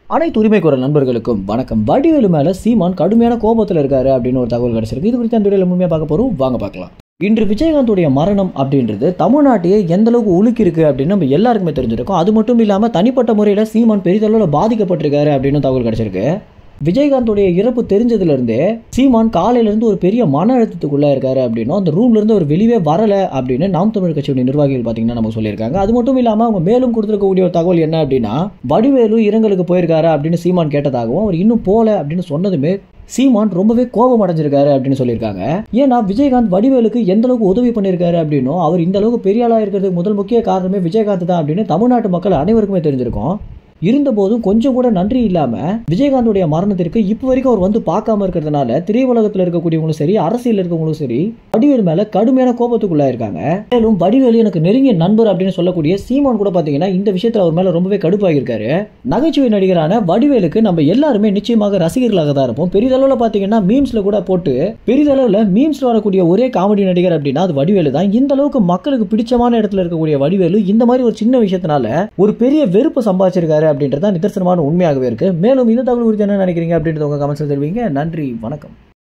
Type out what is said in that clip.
அனைத்து உரிமை குரல் நண்பர்களுக்கும் வணக்கம் வடிவேலு மேல சீமான் கடுமையான கோபத்தில் இருக்காரு அப்படின்னு ஒரு தகவல் கிடைச்சிருக்கு இது குறித்து அந்த வீடியோல முழுமையாக பார்க்க போறோம் வாங்க பார்க்கலாம் இன்று விஜயகாந்துடைய மரணம் அப்படின்றது தமிழ்நாட்டையே எந்த அளவுக்கு உலுக்கி இருக்கு அப்படின்னு நம்ம எல்லாருக்குமே தெரிஞ்சிருக்கும் அது மட்டும் இல்லாம தனிப்பட்ட முறையில் சீமான் பெரிதளவில் பாதிக்கப்பட்டிருக்காரு அப்படின்னு தகவல் கிடைச்சிருக்கு விஜயகாந்தோடைய இறப்பு தெரிஞ்சதுல இருந்தே சீமான் காலையில இருந்து ஒரு பெரிய மன அழுத்தத்துக்குள்ள இருக்காரு அப்படின்னும் அந்த ரூம்ல இருந்து ஒரு வெளியே வரல அப்படின்னு நாம் தமிழ் கட்சியுடைய நிர்வாகிகள் பாத்தீங்கன்னா நமக்கு சொல்லியிருக்காங்க அது மட்டும் இல்லாம அவங்க மேலும் கொடுத்திருக்கக்கூடிய ஒரு தகவல் என்ன அப்படின்னா வடிவேலு இரங்கலுக்கு போயிருக்காரு அப்படின்னு சீமான் கேட்டதாகவும் அவர் இன்னும் போல அப்படின்னு சொன்னதுமே சீமான் ரொம்பவே கோபம் அடைஞ்சிருக்காரு அப்படின்னு சொல்லியிருக்காங்க ஏன்னா விஜயகாந்த் வடிவேலுக்கு எந்த அளவுக்கு உதவி பண்ணியிருக்காரு அப்படின்னும் அவர் இந்த அளவுக்கு பெரிய ஆளா இருக்கிறதுக்கு முதல் முக்கிய காரணமே விஜயகாந்த் தான் அப்படின்னு தமிழ்நாட்டு மக்கள் அனைவருக்குமே தெரிஞ்சிருக்கும் இருந்தபோதும் கொஞ்சம் கூட நன்றி இல்லாம விஜயகாந்துடைய மரணத்திற்கு இப்போ வரைக்கும் அவர் வந்து பார்க்காம இருக்கிறதுனால திரையுலகத்தில் இருக்கக்கூடியவங்களும் சரி அரசியல் இருக்கவங்களும் சரி வடிவேல் மேல கடுமையான கோபத்துக்குள்ளா இருக்காங்க மேலும் வடிவேலு எனக்கு நெருங்கிய நண்பர் அப்படின்னு சொல்லக்கூடிய சீமான் கூட பாத்தீங்கன்னா இந்த விஷயத்துல அவர் மேல ரொம்பவே கடுப்பாகியிருக்காரு நகைச்சுவை நடிகரான வடிவேலுக்கு நம்ம எல்லாருமே நிச்சயமாக ரசிகர்களாக தான் இருப்போம் பெரிதளவுல பாத்தீங்கன்னா மீம்ஸ்ல கூட போட்டு பெரிதளவுல மீம்ஸ்ல வரக்கூடிய ஒரே காமெடி நடிகர் அப்படின்னா அது வடிவேலு தான் இந்த அளவுக்கு மக்களுக்கு பிடிச்சமான இடத்துல இருக்கக்கூடிய வடிவேலு இந்த மாதிரி ஒரு சின்ன விஷயத்தினால ஒரு பெரிய வெறுப்பு சம்பாதிச்சிருக்காரு அப்படின்றது தான் நிதர்சனமான உண்மையாகவே இருக்கு மேலும் இந்த தகவல் குறித்து என்ன நினைக்கிறீங்க அப்படின்றது உங்க கமெண்ட்ஸ் தெரிவிங்க நன்றி வணக்கம்